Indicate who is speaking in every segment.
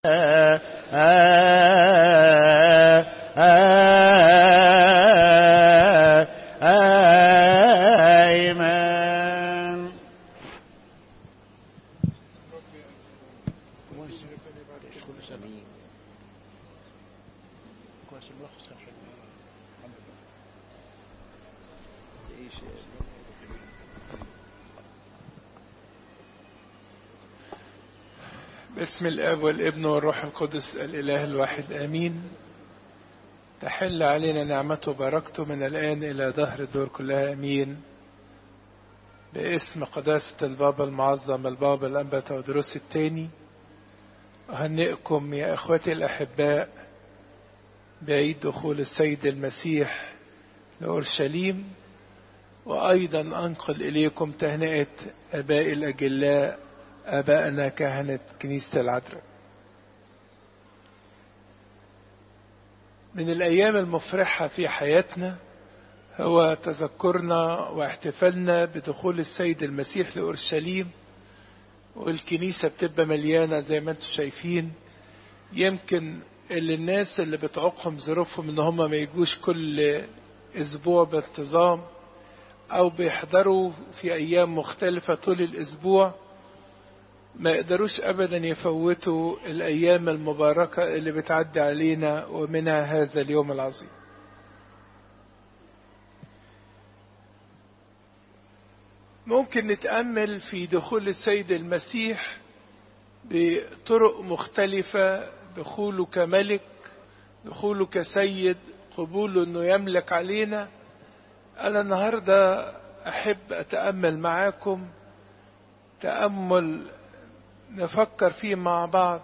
Speaker 1: آمين
Speaker 2: باسم الاب والابن والروح القدس الاله الواحد امين تحل علينا نعمته وبركته من الان الى دهر الدور كلها امين باسم قداسة البابا المعظم البابا الأنبا تودروس الثاني أهنئكم يا إخوتي الأحباء بعيد دخول السيد المسيح لأورشليم وأيضا أنقل إليكم تهنئة أباء الأجلاء آبائنا كهنة كنيسة العذراء من الأيام المفرحة في حياتنا هو تذكرنا واحتفالنا بدخول السيد المسيح لأورشليم والكنيسة بتبقى مليانة زي ما انتم شايفين يمكن اللي الناس اللي بتعوقهم ظروفهم ان هم ما يجوش كل اسبوع بانتظام او بيحضروا في ايام مختلفة طول الاسبوع ما يقدروش ابدا يفوتوا الايام المباركة اللي بتعدي علينا ومنها هذا اليوم العظيم ممكن نتأمل في دخول السيد المسيح بطرق مختلفة دخوله كملك دخوله كسيد قبوله انه يملك علينا انا النهاردة احب اتأمل معاكم تأمل نفكر فيه مع بعض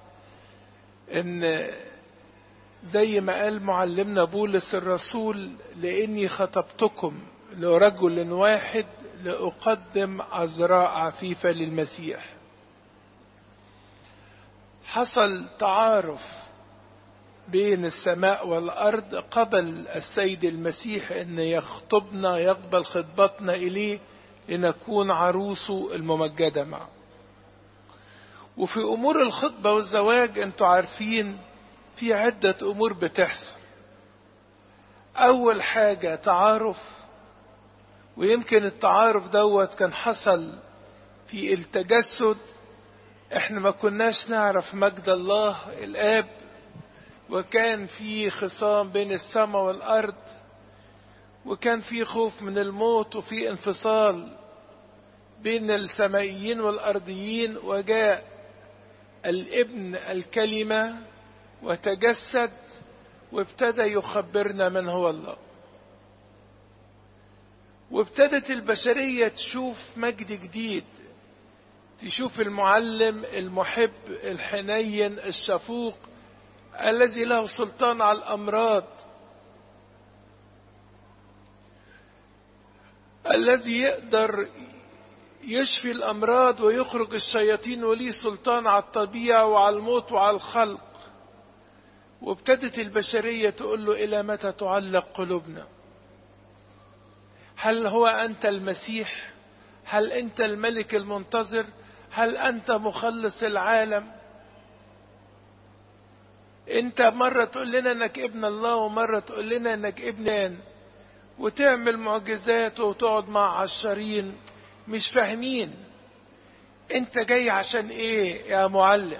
Speaker 2: ان زي ما قال معلمنا بولس الرسول لاني خطبتكم لرجل واحد لأقدم عذراء عفيفة للمسيح حصل تعارف بين السماء والأرض قبل السيد المسيح أن يخطبنا يقبل خطبتنا إليه لنكون عروسه الممجدة معه وفي أمور الخطبة والزواج أنتوا عارفين في عدة أمور بتحصل أول حاجة تعارف ويمكن التعارف دوت كان حصل في التجسد احنا ما كناش نعرف مجد الله الاب وكان في خصام بين السماء والارض وكان في خوف من الموت وفي انفصال بين السمائيين والارضيين وجاء الابن الكلمه وتجسد وابتدى يخبرنا من هو الله وابتدت البشرية تشوف مجد جديد تشوف المعلم المحب الحنين الشفوق الذي له سلطان على الأمراض الذي يقدر يشفي الأمراض ويخرج الشياطين وليه سلطان على الطبيعة وعلى الموت وعلى الخلق وابتدت البشرية تقول له إلى متى تعلق قلوبنا هل هو أنت المسيح هل أنت الملك المنتظر هل أنت مخلص العالم أنت مرة تقول لنا أنك ابن الله ومرة تقول لنا أنك ابنان وتعمل معجزات وتقعد مع عشرين مش فاهمين أنت جاي عشان إيه يا معلم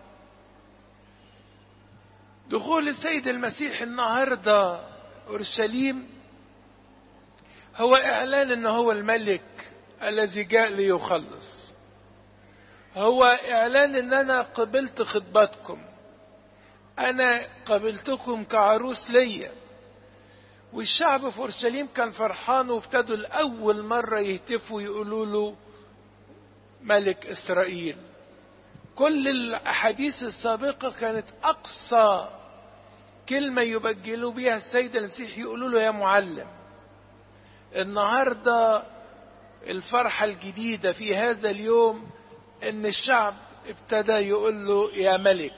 Speaker 2: دخول السيد المسيح النهارده اورشليم هو اعلان ان هو الملك الذي جاء ليخلص هو اعلان ان انا قبلت خطبتكم انا قبلتكم كعروس ليا والشعب في اورشليم كان فرحان وابتدوا لاول مره يهتفوا يقولوا له ملك اسرائيل كل الاحاديث السابقه كانت اقصى كلمه يبجلوا بها السيد المسيح يقولوا له يا معلم النهارده الفرحه الجديده في هذا اليوم ان الشعب ابتدى يقول له يا ملك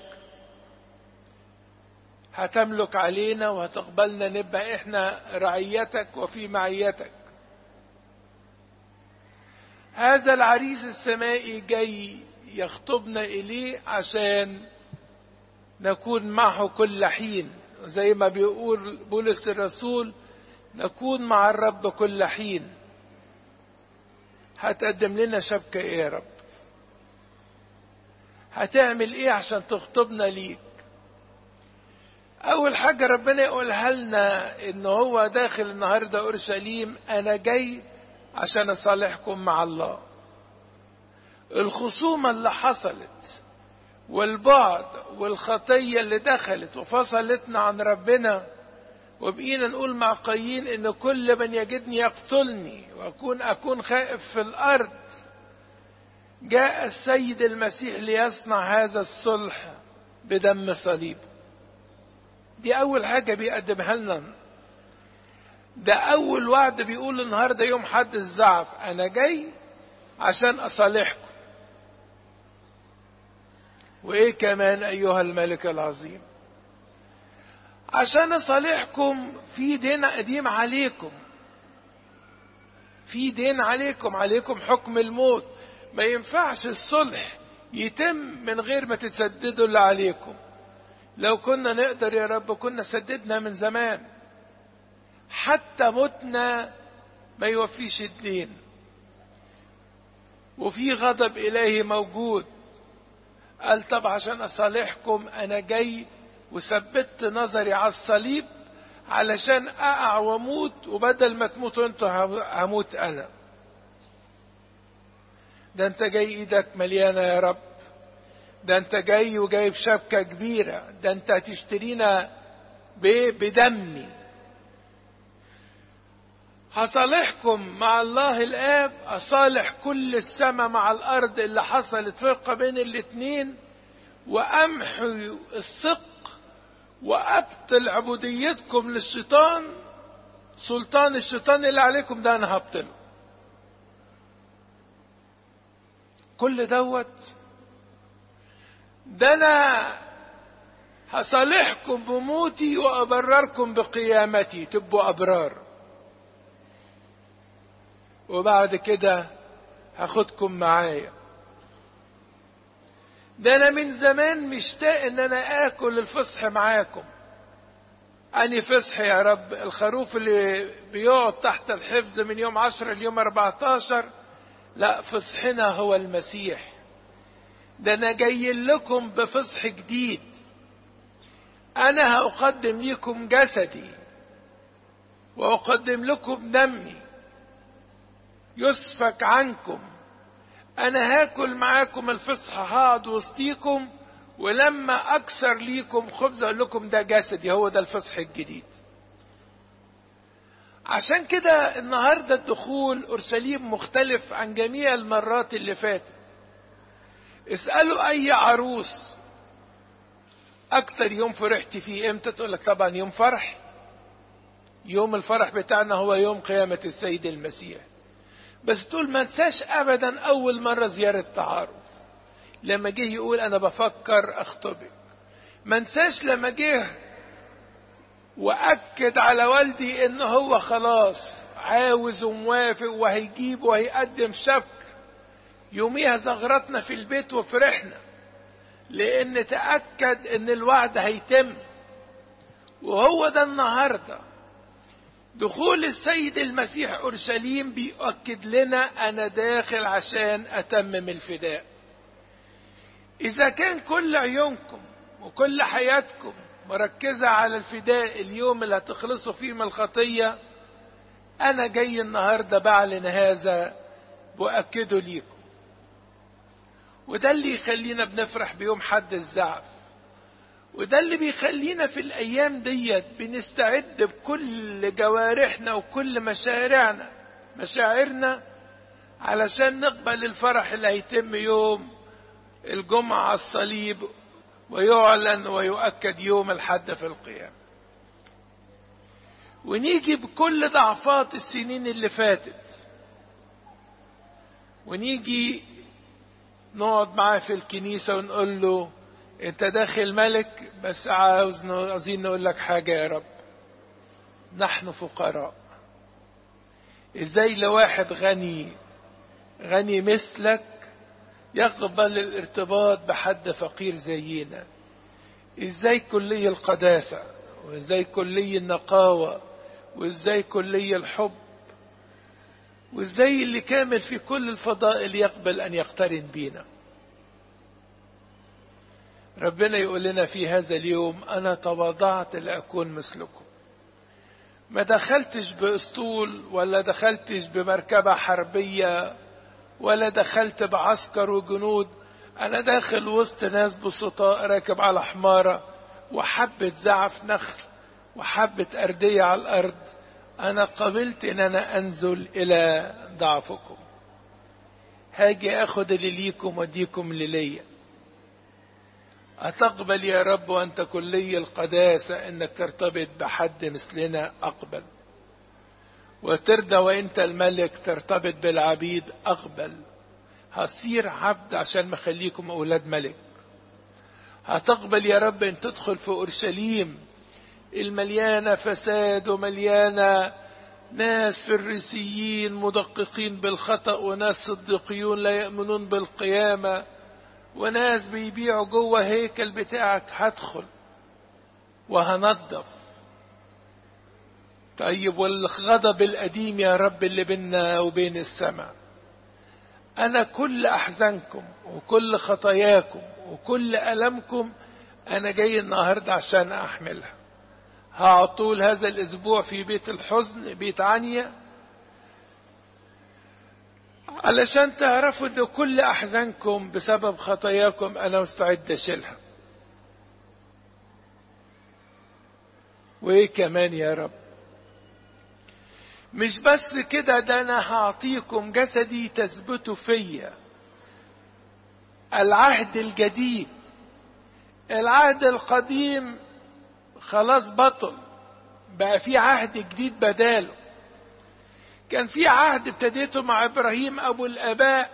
Speaker 2: هتملك علينا وهتقبلنا نبقى احنا رعيتك وفي معيتك هذا العريس السمائي جاي يخطبنا اليه عشان نكون معه كل حين زي ما بيقول بولس الرسول نكون مع الرب كل حين هتقدم لنا شبكة ايه يا رب هتعمل ايه عشان تخطبنا ليك اول حاجة ربنا يقولها لنا ان هو داخل النهاردة اورشليم انا جاي عشان اصالحكم مع الله الخصومة اللي حصلت والبعد والخطية اللي دخلت وفصلتنا عن ربنا وبقينا نقول مع قايين ان كل من يجدني يقتلني واكون اكون خائف في الارض جاء السيد المسيح ليصنع هذا الصلح بدم صليبه دي اول حاجه بيقدمها لنا ده اول وعد بيقول النهارده يوم حد الزعف انا جاي عشان اصالحكم وايه كمان ايها الملك العظيم عشان اصالحكم في دين قديم عليكم في دين عليكم عليكم حكم الموت ما ينفعش الصلح يتم من غير ما تتسددوا اللي عليكم لو كنا نقدر يا رب كنا سددنا من زمان حتى متنا ما يوفيش الدين وفي غضب إلهي موجود قال طب عشان أصالحكم أنا جاي وثبت نظري على الصليب علشان أقع وأموت وبدل ما تموتوا أنتوا هموت أنا ده أنت جاي إيدك مليانة يا رب ده أنت جاي وجايب شبكة كبيرة ده أنت هتشترينا بدمي هصالحكم مع الله الآب أصالح كل السماء مع الأرض اللي حصلت فرقة بين الاتنين وأمحو الثق وأبطل عبوديتكم للشيطان سلطان الشيطان اللي عليكم ده أنا هبطله كل دوت ده أنا هصالحكم بموتي وأبرركم بقيامتي تبقوا أبرار وبعد كده هاخدكم معايا ده انا من زمان مشتاق ان انا اكل الفصح معاكم اني فصح يا رب الخروف اللي بيقعد تحت الحفظ من يوم عشرة ليوم 14 لا فصحنا هو المسيح ده انا جاي لكم بفصح جديد انا هاقدم لكم جسدي واقدم لكم دمي يسفك عنكم انا هاكل معاكم الفصح هقعد وسطيكم ولما اكسر ليكم خبز اقول لكم ده جسدي هو ده الفصح الجديد عشان كده النهارده الدخول اورشليم مختلف عن جميع المرات اللي فاتت اسالوا اي عروس اكتر يوم فرحت فيه امتى تقول لك طبعا يوم فرح يوم الفرح بتاعنا هو يوم قيامه السيد المسيح بس تقول ما انساش ابدا اول مرة زيارة تعارف لما جه يقول انا بفكر اخطبك ما انساش لما جه واكد على والدي ان هو خلاص عاوز وموافق وهيجيب وهيقدم شبك يوميها زغرتنا في البيت وفرحنا لان تاكد ان الوعد هيتم وهو ده النهارده دخول السيد المسيح اورشليم بيؤكد لنا انا داخل عشان اتمم الفداء اذا كان كل عيونكم وكل حياتكم مركزة على الفداء اليوم اللي هتخلصوا فيه من الخطية انا جاي النهاردة بعلن هذا واكده ليكم وده اللي يخلينا بنفرح بيوم حد الزعف وده اللي بيخلينا في الايام ديت بنستعد بكل جوارحنا وكل مشاعرنا مشاعرنا علشان نقبل الفرح اللي هيتم يوم الجمعة على الصليب ويعلن ويؤكد يوم الحد في القيامة ونيجي بكل ضعفات السنين اللي فاتت ونيجي نقعد معاه في الكنيسة ونقول له انت داخل ملك بس عاوز عاوزين نقول لك حاجة يا رب نحن فقراء ازاي لواحد غني غني مثلك يقبل الارتباط بحد فقير زينا ازاي كلي القداسة وازاي كلي النقاوة وازاي كلي الحب وازاي اللي كامل في كل الفضائل يقبل ان يقترن بينا ربنا يقول لنا في هذا اليوم انا تواضعت لاكون مثلكم ما دخلتش باسطول ولا دخلتش بمركبة حربية ولا دخلت بعسكر وجنود انا داخل وسط ناس بسطاء راكب على حمارة وحبة زعف نخل وحبة أردية على الأرض أنا قبلت إن أنا أنزل إلى ضعفكم هاجي أخد اللي ليكم وديكم اللي ليا أتقبل يا رب وأنت كلي القداسة إنك ترتبط بحد مثلنا أقبل وترضى وأنت الملك ترتبط بالعبيد أقبل هصير عبد عشان مخليكم أولاد ملك هتقبل يا رب أن تدخل في أورشليم المليانة فساد ومليانة ناس فريسيين مدققين بالخطأ وناس صديقيون لا يؤمنون بالقيامة وناس بيبيعوا جوه هيكل بتاعك هدخل وهنضف طيب والغضب القديم يا رب اللي بيننا وبين السماء أنا كل أحزانكم وكل خطاياكم وكل ألمكم أنا جاي النهاردة عشان أحملها هعطول هذا الأسبوع في بيت الحزن بيت عنيا علشان تعرفوا ان كل احزانكم بسبب خطاياكم انا مستعد اشيلها وايه كمان يا رب مش بس كده ده انا هعطيكم جسدي تثبتوا فيا العهد الجديد العهد القديم خلاص بطل بقى في عهد جديد بداله كان في عهد ابتديته مع ابراهيم ابو الاباء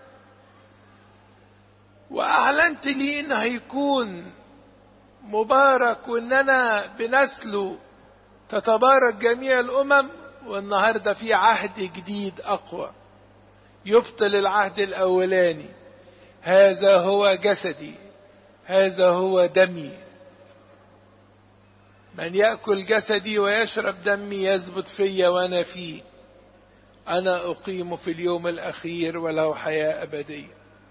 Speaker 2: واعلنت لي ان هيكون مبارك وان انا بنسله تتبارك جميع الامم والنهارده في عهد جديد اقوى يبطل العهد الاولاني هذا هو جسدي هذا هو دمي من ياكل جسدي ويشرب دمي يثبت في وانا فيه انا اقيم في اليوم الاخير وله حياه ابديه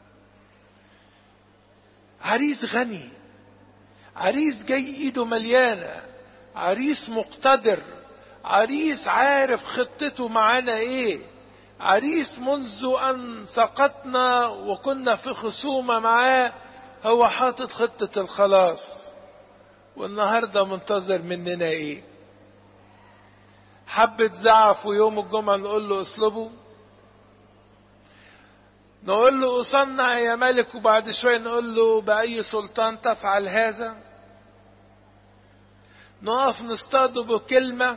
Speaker 2: عريس غني عريس جاي ايده مليانه عريس مقتدر عريس عارف خطته معانا ايه عريس منذ ان سقطنا وكنا في خصومه معاه هو حاطط خطه الخلاص والنهارده منتظر مننا ايه حبة زعف ويوم الجمعة نقول له اصلبه نقول له اصنع يا ملك وبعد شوية نقول له بأي سلطان تفعل هذا نقف نصطاده بكلمة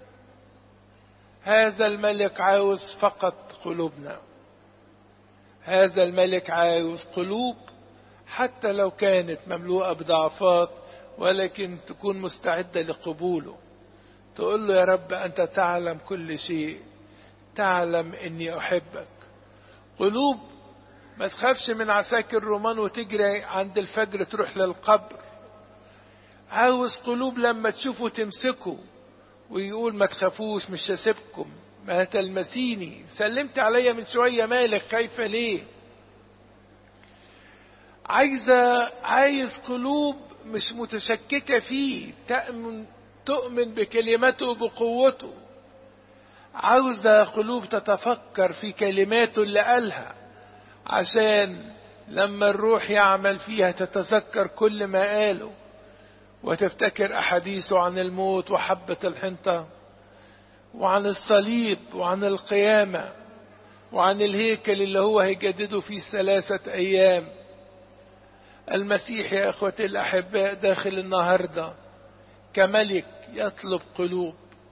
Speaker 2: هذا الملك عاوز فقط قلوبنا هذا الملك عاوز قلوب حتى لو كانت مملوءة بضعفات ولكن تكون مستعدة لقبوله تقول له يا رب أنت تعلم كل شيء تعلم إني أحبك قلوب ما تخافش من عساكر الرومان وتجري عند الفجر تروح للقبر عاوز قلوب لما تشوفه تمسكه ويقول ما تخافوش مش هسيبكم ما تلمسيني سلمت عليا من شوية مالك خايفة ليه عايزة عايز قلوب مش متشككة فيه تأمن تؤمن بكلمته بقوته عاوزة قلوب تتفكر في كلماته اللي قالها عشان لما الروح يعمل فيها تتذكر كل ما قاله وتفتكر أحاديثه عن الموت وحبة الحنطة وعن الصليب وعن القيامة وعن الهيكل اللي هو هيجدده في ثلاثة أيام المسيح يا أخوتي الأحباء داخل النهاردة كملك يطلب قلوب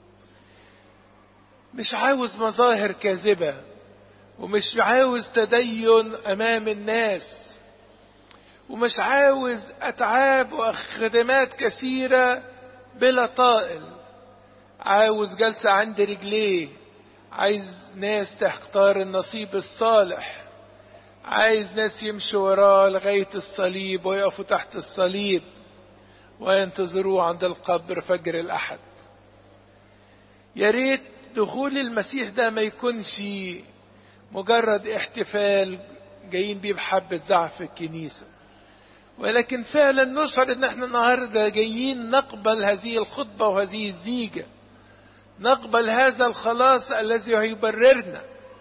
Speaker 2: مش عاوز مظاهر كاذبة ومش عاوز تدين أمام الناس ومش عاوز أتعاب وخدمات كثيرة بلا طائل عاوز جلسة عند رجليه عايز ناس تختار النصيب الصالح عايز ناس يمشوا وراه لغاية الصليب ويقفوا تحت الصليب وينتظروه عند القبر فجر الأحد يا ريت دخول المسيح ده ما يكونش مجرد احتفال جايين بيه بحبة زعف الكنيسة ولكن فعلا نشعر ان احنا النهارده جايين نقبل هذه الخطبة وهذه الزيجة نقبل هذا الخلاص الذي هيبررنا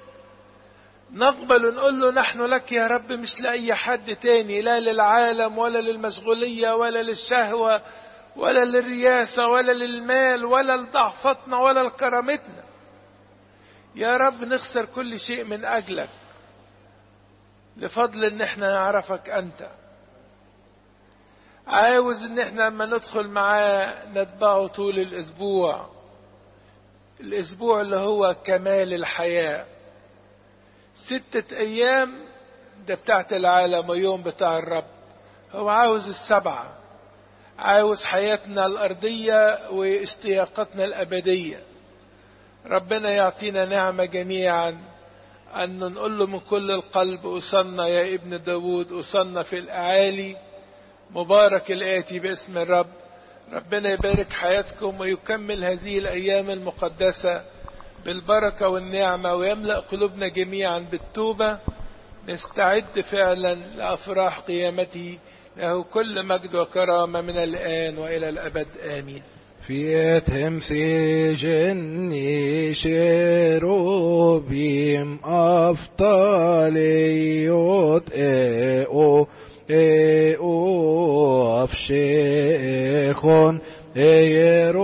Speaker 2: نقبل ونقول له نحن لك يا رب مش لأي حد تاني لا للعالم ولا للمشغولية ولا للشهوة ولا للرياسة ولا للمال ولا لضعفتنا ولا لكرامتنا يا رب نخسر كل شيء من أجلك لفضل ان احنا نعرفك انت عاوز ان احنا لما ندخل معاه نتبعه طول الاسبوع الاسبوع اللي هو كمال الحياة ستة ايام ده بتاعت العالم ويوم بتاع الرب هو عاوز السبعة عاوز حياتنا الارضية واشتياقاتنا الابدية ربنا يعطينا نعمة جميعا أن نقول له من كل القلب أصلنا يا ابن داود أصلنا في الأعالي مبارك الآتي باسم الرب ربنا يبارك حياتكم ويكمل هذه الأيام المقدسة بالبركة والنعمة ويملأ قلوبنا جميعا بالتوبة نستعد فعلا لأفراح قيامته له كل مجد وكرامة من الآن وإلى الأبد آمين
Speaker 1: Fietem sigeni cherubim aftaliot eo eo afshechon eero